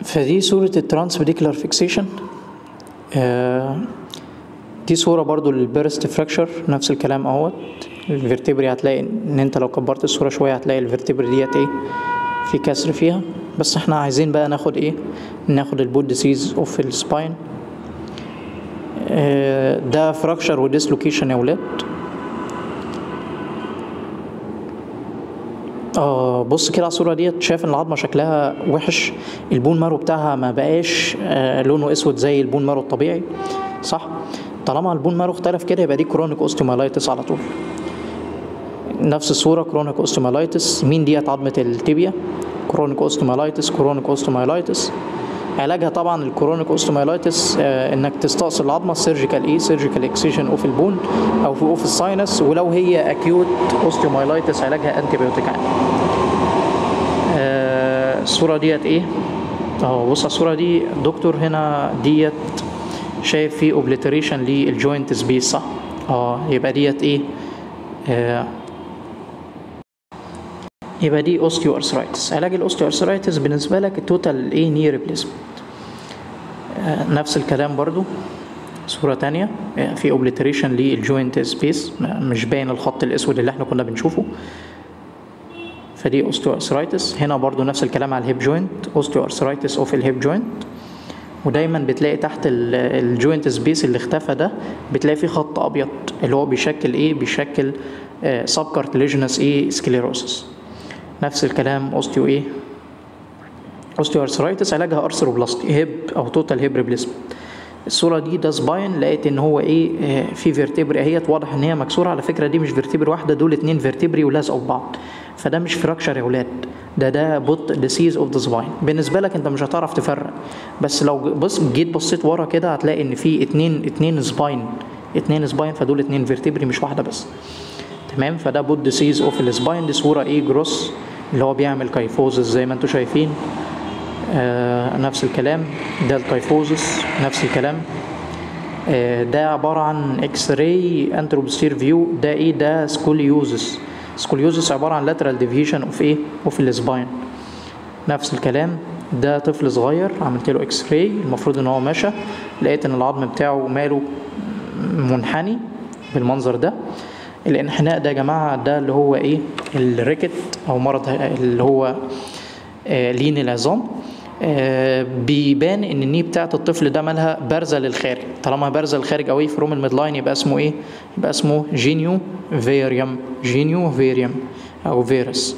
فدي صورة الترانس بيديكولار فيكسيشن دي صورة برضو للبيرست فراكشر نفس الكلام اهوت الفرتبري هتلاقي ان انت لو كبرت الصورة شوية هتلاقي الفرتبري ديت ايه في كسر فيها بس احنا عايزين بقى ناخد ايه ناخد البود ديسيز اوف السباين ده فراكشر وديسلوكيشن يا ولاد اه بص كده على الصوره ديت شايف ان العظمه شكلها وحش البون مارو بتاعها ما بقاش آه لونه اسود زي البون مارو الطبيعي صح طالما البون مارو اختلف كده يبقى دي كرونيك اوستيومالايتس على طول نفس الصوره كرونيك اوستيومالايتس مين ديت عظمه التibia كرونيك اوستيومالايتس كرونيك اوستيومالايتس علاجها طبعا الكرونيك اوستومايلايتس آه انك تستأصل العظمه سيرجيكال ايه سيرجيكال اكسيشن اوف البون او في اوف الساينس ولو هي اكيوت اوستومايلايتس علاجها انتي بيوتيك آه الصوره ديت ايه اهو بص على الصوره دي دكتور هنا ديت شايف في اوبليتريشن للجوينت سبيس صح اه يبقى ديت ايه آه يبقى دي اوستيو ارثرايتس علاج الاوستيو ارثرايتس بالنسبه لك التوتال ايه ني ريبليسمنت نفس الكلام برضو صورة تانية في اوبليتريشن للجوينت سبيس مش باين الخط الاسود اللي احنا كنا بنشوفه فدي اوستيو ارثرايتس هنا برضو نفس الكلام على الهيب جوينت اوستيو ارثرايتس اوف الهيب جوينت ودايما بتلاقي تحت الجوينت سبيس اللي اختفى ده بتلاقي فيه خط ابيض اللي هو بيشكل ايه بيشكل سب كارتليجنس ايه سكليروسس نفس الكلام اوستيو ايه اوستيو ارثرايتس علاجها ارثروبلاستي هيب او توتال هيب ريبليسمنت الصوره دي ده سباين لقيت ان هو ايه في فيرتبري اهيت واضح ان هي مكسوره على فكره دي مش فيرتبري واحده دول اتنين فيرتبري ولازقوا في بعض فده مش فراكشر يا ولاد ده ده بوت ديسيز اوف ذا سباين بالنسبه لك انت مش هتعرف تفرق بس لو بص جيت بصيت ورا كده هتلاقي ان في اتنين اتنين سباين اتنين سباين فدول اتنين فيرتبري مش واحده بس تمام فده بوت ديسيز اوف السباين دي صوره ايه جروس اللي هو بيعمل كايفوزس زي ما انتم شايفين آه نفس الكلام ده الكايفوزس نفس الكلام آه ده عبارة عن اكس راي انتروبستير فيو ده ايه ده سكوليوزس سكوليوزس عبارة عن lateral deviation اوف ايه اوف السباين نفس الكلام ده طفل صغير عملت له اكس راي المفروض ان هو مشى لقيت ان العظم بتاعه ماله منحني بالمنظر ده الانحناء ده يا جماعه ده اللي هو ايه الريكت او مرض اللي هو آه لين العظام آه بيبان ان الني بتاعت الطفل ده مالها بارزه للخارج طالما بارزه للخارج اوي فروم الميد لاين يبقى اسمه ايه يبقى اسمه جينيو فيريوم جينيو فيريوم او فيروس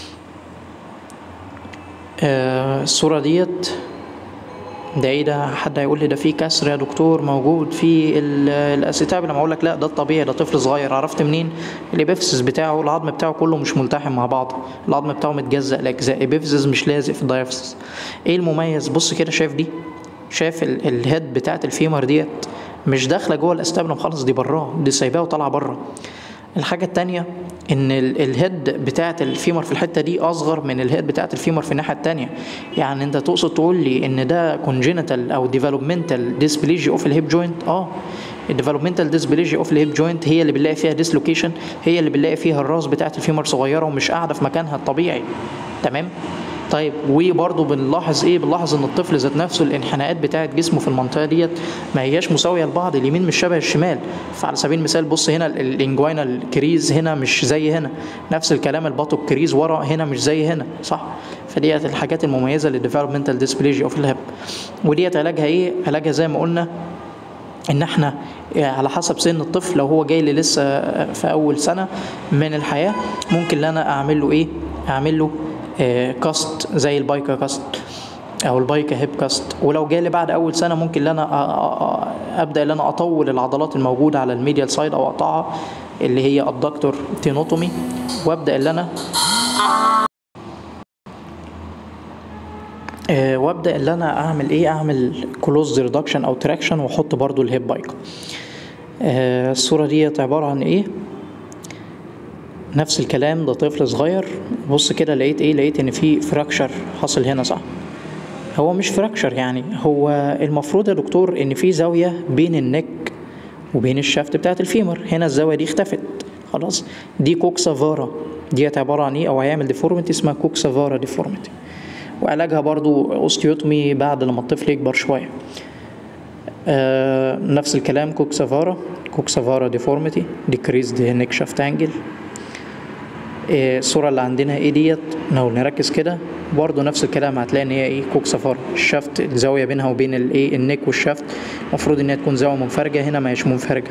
آه الصوره ديت ده ايه ده حد هيقول لي ده في كسر يا دكتور موجود في الاسيتاب لما اقول لك لا ده الطبيعي ده طفل صغير عرفت منين الابيفسس بتاعه العظم بتاعه كله مش ملتحم مع بعض العظم بتاعه متجزأ لاجزاء ابيفسس مش لازق في الدايفسس ايه المميز بص كده شايف دي شايف الهيد بتاعت الفيمر ديت مش داخله جوه الاستابلم خالص دي براه دي سايباها وطالعه بره الحاجة التانية ان الهيد بتاعت الفيمر في الحتة دي اصغر من الهيد بتاعت الفيمر في الناحية التانية يعني انت تقصد تقول لي ان ده كونجينيتال او ديفلوبمنتال ديسبليجي اوف الهيب جوينت اه الديفلوبمنتال ديسبليجي اوف الهيب جوينت هي اللي بنلاقي فيها ديسلوكيشن هي اللي بنلاقي فيها الراس بتاعت الفيمر صغيرة ومش قاعدة في مكانها الطبيعي تمام طيب وبرضه بنلاحظ ايه بنلاحظ ان الطفل ذات نفسه الانحناءات بتاعه جسمه في المنطقه ديت ما هياش مساويه لبعض اليمين مش شبه الشمال فعلى سبيل المثال بص هنا الانجوينال كريز هنا مش زي هنا نفس الكلام الباتو كريز ورا هنا مش زي هنا صح فديت الحاجات المميزه للديفلوبمنتال ديسبليجي اوف الهب وديت علاجها ايه علاجها زي ما قلنا ان احنا على حسب سن الطفل لو هو جاي لي لسه في اول سنه من الحياه ممكن ان انا اعمل له ايه اعمل له كاست زي البايكا كاست او البايكا هيب كاست ولو جالي بعد اول سنه ممكن ان انا ابدا ان انا اطول العضلات الموجوده على الميديال سايد او اقطعها اللي هي الدكتور تينوتومي وابدا ان انا أه وابدا ان انا اعمل ايه اعمل كلوز ريدكشن او تراكشن واحط برضو الهيب بايكا أه الصوره ديت عباره عن ايه نفس الكلام ده طفل صغير بص كده لقيت ايه لقيت ان في فراكشر حصل هنا صح هو مش فراكشر يعني هو المفروض يا دكتور ان في زاويه بين النك وبين الشافت بتاعت الفيمر هنا الزاويه دي اختفت خلاص دي كوكسافارا ديت عباره عن ايه او هيعمل ديفورميتي اسمها كوكسافارا ديفورميتي وعلاجها برضو اوستيوتومي بعد لما الطفل يكبر شويه آه نفس الكلام كوكسافارا كوكسافارا ديفورميتي ديكريزد نيك شافت انجل الصورة اللي عندنا ايه ديت لو نركز كده برضه نفس الكلام هتلاقي ان هي ايه كوكسافارا الشافت الزاوية بينها وبين الايه النيك والشافت المفروض ان هي تكون زاوية منفرجة هنا ما هيش منفرجة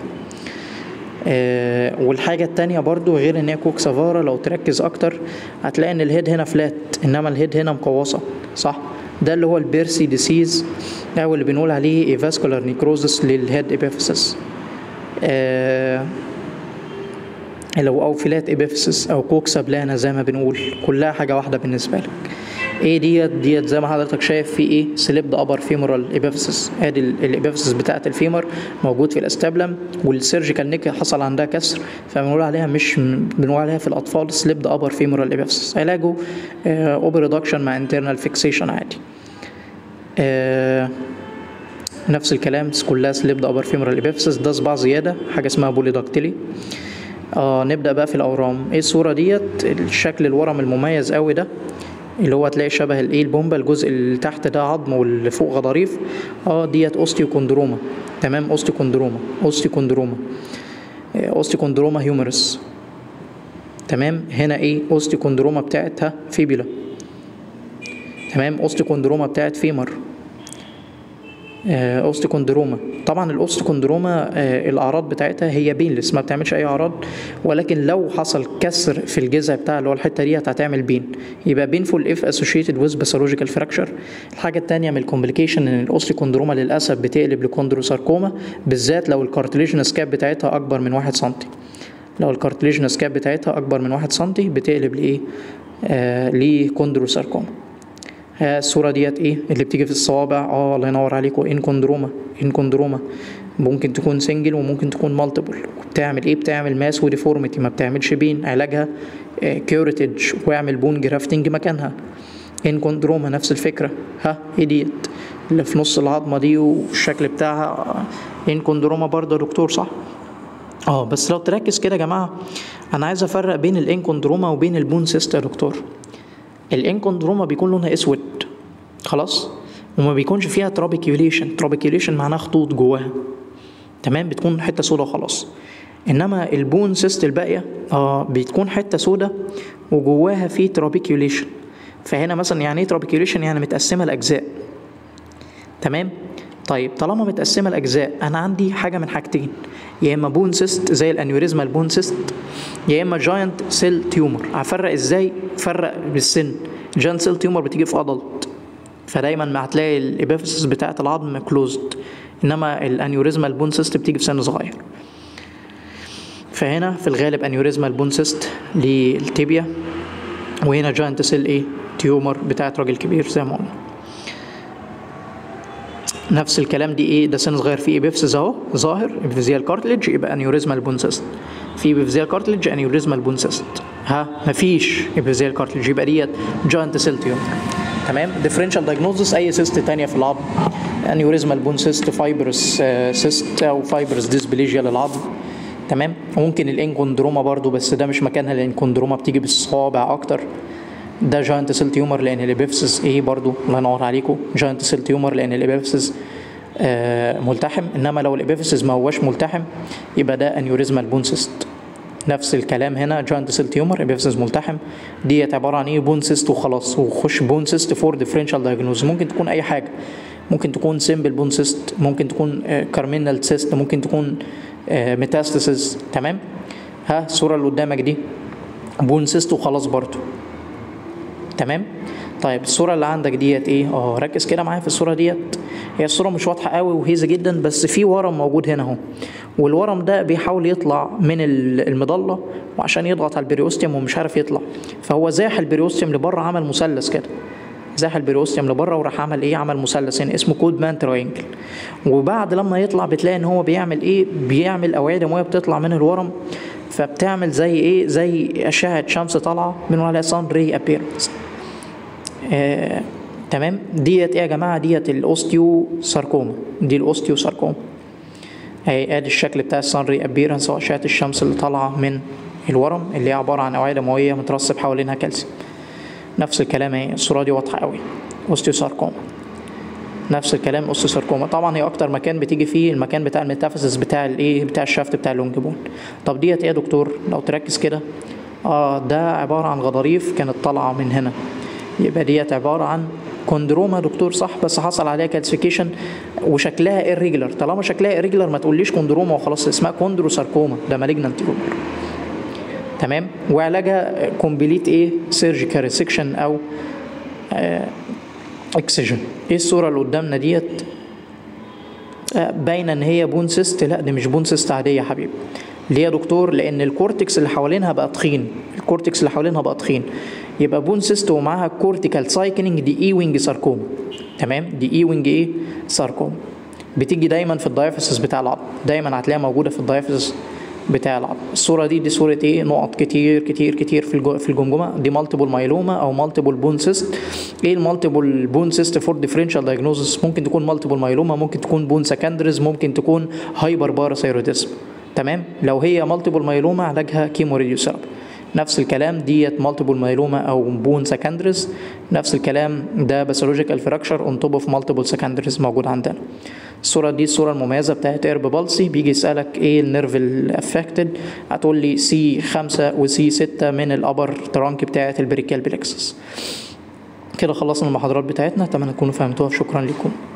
آه والحاجة التانية برضو غير ان هي كوكسافارا لو تركز اكتر هتلاقي ان الهيد هنا فلات انما الهيد هنا مقوصة صح ده اللي هو البيرسي ديسيز او اللي بنقول عليه ايفاسكولار نيكروزس للهيد ابيفيسس آه لو او فيلات ابيفيسس او كوكسا بلانا زي ما بنقول كلها حاجة واحدة بالنسبة لك ايه ديت ديت زي ما حضرتك شايف في ايه سليبد ابر فيمورال ابيفيسس ادي الابيفيسس بتاعه الفيمر موجود في الاستابلم والسيرجيكال نيك حصل عندها كسر فبنقول عليها مش بنقول عليها في الاطفال سليبد ابر فيمورال ابيفيسس علاجه اوبر ريدكشن مع انترنال فيكسيشن عادي آه نفس الكلام كلها سليبد ابر فيمورال ابيفيسس ده صباع زياده حاجه اسمها بوليداكتيلي آه نبدا بقى في الاورام ايه الصوره ديت الشكل الورم المميز قوي ده اللي هو تلاقي شبه الايه البومبا الجزء اللي تحت ده عظم واللي فوق غضاريف اه ديت اوستيوكوندروما تمام اوستيوكوندروما اوستيوكوندروما اوستيوكوندروما هيومرس تمام هنا ايه اوستيوكوندروما بتاعتها فيبيلا تمام اوستيوكوندروما بتاعت فيمر آه اوستيكوندروما طبعا الاوستيكوندروما آه الاعراض بتاعتها هي بينلس ما بتعملش اي اعراض ولكن لو حصل كسر في الجذع بتاع اللي هو الحته دي هتعمل بين يبقى بينفول اف اسوشيتد ويز باثولوجيكال فراكشر الحاجه الثانيه من الكومبليكيشن ان الاوستيكوندروما للاسف بتقلب لكوندروساركوما بالذات لو الكارتليجنس كاب بتاعتها اكبر من 1 سم لو الكارتليجنس كاب بتاعتها اكبر من 1 سم بتقلب لايه آه لكوندروساركوما الصوره ديت ايه اللي بتيجي في الصوابع اه الله ينور عليكم انكوندروما انكوندروما ممكن تكون سنجل وممكن تكون مالتيبل بتعمل ايه بتعمل ماس وديفورميتي ما بتعملش بين علاجها آه كيوريتج واعمل بون جرافتنج مكانها انكوندروما نفس الفكره ها ايه ديت اللي في نص العظمه دي والشكل بتاعها انكوندروما برضه يا دكتور صح اه بس لو تركز كده يا جماعه انا عايز افرق بين الانكوندروما وبين البون سيست يا دكتور الانكوندروما بيكون لونها اسود خلاص وما بيكونش فيها ترابيكيوليشن ترابيكيوليشن معناها خطوط جواها تمام بتكون حته سودا وخلاص انما البون سيست الباقيه اه بتكون حته سودا وجواها في ترابيكيوليشن فهنا مثلا يعني ايه ترابيكيوليشن يعني متقسمه لاجزاء تمام طيب طالما متقسمه لاجزاء انا عندي حاجه من حاجتين يا اما بون سيست زي الانيوريزمال بون سيست يا اما جاينت سيل تيومر هفرق ازاي فرق بالسن جاينت سيل تيومر بتيجي في ادلت فدايما ما هتلاقي الابيفيسس بتاعه العظم كلوزد انما الانيوريزمال بون سيست بتيجي في سن صغير فهنا في الغالب انيوريزمال بون سيست للتيبيا وهنا جاينت سيل ايه تيومر بتاعه راجل كبير زي ما قلنا نفس الكلام دي ايه ده سن صغير فيه ايبيفسز اهو ظاهر ابيفيزيال كارتلج يبقى انيوريزمال بون سيست في ابيفيزيال كارتلج انيوريزمال بون سيست ها مفيش ابيفيزيال كارتلج يبقى ديت جاينت سيل تيومر تمام ديفرنشال دايجنوزس اي سيست تانية في العظم انيوريزمال بون سيست فايبرس سيست او فايبرس ديسبليجيا للعظم تمام وممكن الانكوندروما برضو بس ده مش مكانها الانكوندروما بتيجي بالصوابع اكتر ده جاينت سيل تيومر لان الابيفسس ايه برضو الله ينور عليكم جاينت سيل تيومر لان الابيفسس آه ملتحم انما لو الابيفسس ما هوش ملتحم يبقى ده انيوريزمال بون سيست نفس الكلام هنا جاينت سيل تيومر ابيفسس ملتحم ديت عباره عن ايه بون سيست وخلاص وخش بون سيست فور ديفرنشال دايجنوز ممكن تكون اي حاجه ممكن تكون سيمبل بون سيست ممكن تكون كارمينال سيست ممكن تكون ميتاستاسيس تمام ها الصوره اللي قدامك دي بون سيست وخلاص برضو تمام طيب الصوره اللي عندك ديت ايه اه ركز كده معايا في الصوره ديت هي الصوره مش واضحه قوي وهيزه جدا بس في ورم موجود هنا اهو والورم ده بيحاول يطلع من المضله وعشان يضغط على البريوستيوم ومش عارف يطلع فهو زاح البريوستيوم لبره عمل مثلث كده زاح البريوستيوم لبره وراح عمل ايه عمل مثلث هنا اسمه كود مان تراينجل وبعد لما يطلع بتلاقي ان هو بيعمل ايه بيعمل اوعيه دمويه بتطلع من الورم فبتعمل زي ايه زي اشعه شمس طالعه بنقول عليها سان ري ابيرنس آه، تمام ديت ايه يا جماعه ديت الاوستيو ساركوما دي الاوستيو ساركوما اهي ادي الشكل بتاع السانري ابيرنس او اشعه الشمس اللي طالعه من الورم اللي هي عباره عن اوعيه دمويه مترسب حوالينها كالسيوم نفس الكلام اهي الصوره دي واضحه قوي اوستيوساركوما نفس الكلام اوستيوساركوما طبعا هي اكتر مكان بتيجي فيه المكان بتاع الميتافيزيس بتاع الايه بتاع الشافت بتاع اللونج بون طب ديت ايه يا دكتور لو تركز كده اه ده عباره عن غضاريف كانت طالعه من هنا يبقى ديت عباره عن كوندروما دكتور صح بس حصل عليها كالسيفيكيشن وشكلها irregular طالما شكلها irregular ما تقوليش كوندروما وخلاص اسمها كوندروساركوما ده مالجنانت تيومر تمام وعلاجها كومبليت ايه سيرجيكال ريسكشن او اكسجن ايه الصوره اللي قدامنا ديت آه، باينه ان هي بون سيست لا دي مش بون سيست عاديه يا حبيبي ليه يا دكتور لان الكورتكس اللي حوالينها بقى تخين الكورتكس اللي حوالينها بقى تخين يبقى بون سيست ومعاها كورتيكال سايكنينج دي اي وينج ساركوما تمام دي اي وينج ايه ساركوما بتيجي دايما في الدايفيسس بتاع العظم دايما هتلاقيها موجوده في الدايفيسس بتاع العظم الصوره دي دي صوره ايه نقط كتير كتير كتير في الجو في الجمجمه دي مالتيبل مايلوما او مالتيبل بون سيست ايه المالتيبل بون سيست فور ديفرنشال دايجنوزس ممكن تكون مالتيبل مايلوما ممكن تكون بون سكندرز ممكن تكون هايبر باراثايروديزم تمام لو هي مالتيبل مايلوما علاجها كيمو راديوثيرابي نفس الكلام ديت مالتيبل مايلوما او بون سكندرز نفس الكلام ده باثولوجيكال فراكشر اون توب اوف مالتيبل سكندرز موجود عندنا الصوره دي الصوره المميزه بتاعت ايرب بالسي بيجي يسالك ايه النيرف الافكتد هتقول لي سي 5 وسي 6 من الابر ترانك بتاعت البريكال بلكسس كده خلصنا المحاضرات بتاعتنا اتمنى تكونوا فهمتوها شكرا لكم